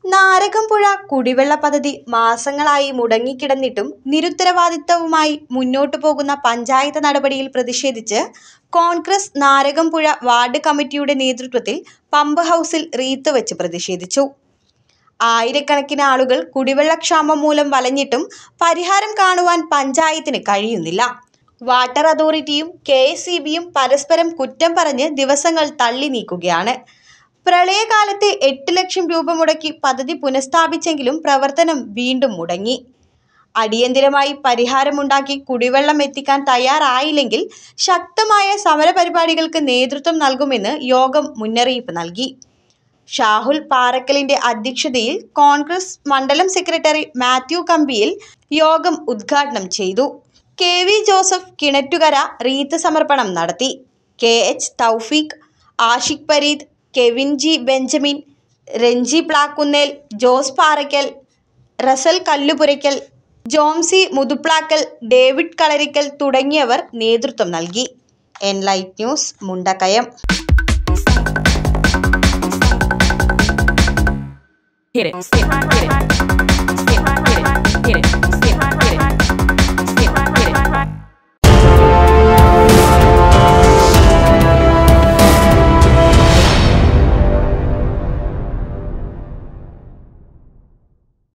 നാരകംപുഴ കുടിവെള്ള പദ്ധതി മാസങ്ങളായി മുടങ്ങിക്കിടന്നിട്ടും നിരുത്തരവാദിത്തവുമായി മുന്നോട്ടു പോകുന്ന പഞ്ചായത്ത് നടപടിയിൽ പ്രതിഷേധിച്ച് കോൺഗ്രസ് നാരകംപുഴ വാർഡ് കമ്മിറ്റിയുടെ നേതൃത്വത്തിൽ പമ്പ് ഹൗസിൽ റീത്ത് വെച്ച് പ്രതിഷേധിച്ചു ആയിരക്കണക്കിന് ആളുകൾ കുടിവെള്ളക്ഷാമം മൂലം വലഞ്ഞിട്ടും പരിഹാരം കാണുവാൻ പഞ്ചായത്തിന് കഴിയുന്നില്ല വാട്ടർ അതോറിറ്റിയും കെ എസ് പരസ്പരം കുറ്റം പറഞ്ഞ് ദിവസങ്ങൾ തള്ളി നീക്കുകയാണ് പ്രളയകാലത്ത് എട്ട് ലക്ഷം രൂപ മുടക്കി പദ്ധതി പുനഃസ്ഥാപിച്ചെങ്കിലും പ്രവർത്തനം വീണ്ടും മുടങ്ങി അടിയന്തിരമായി പരിഹാരമുണ്ടാക്കി കുടിവെള്ളം എത്തിക്കാൻ തയ്യാറായില്ലെങ്കിൽ ശക്തമായ സമരപരിപാടികൾക്ക് നേതൃത്വം നൽകുമെന്ന് യോഗം മുന്നറിയിപ്പ് നൽകി ഷാഹുൽ പാറക്കലിന്റെ അധ്യക്ഷതയിൽ കോൺഗ്രസ് മണ്ഡലം സെക്രട്ടറി മാത്യു കമ്പിയിൽ യോഗം ഉദ്ഘാടനം ചെയ്തു K V Joseph Kinattukara wreath സമർപ്പണം നടത്തി K H Thoufeeq Ashiq Pareed Kevin G Benjamin Ranji Plakkunnel Jose Parakkal Russell Kallupurakkal Jomsy Muthuplackal David Kalarikkal തുടങ്ങിയവർ നേതൃത്വം നൽകി enlight news Mundakkayam Hit it, hit it, hit it.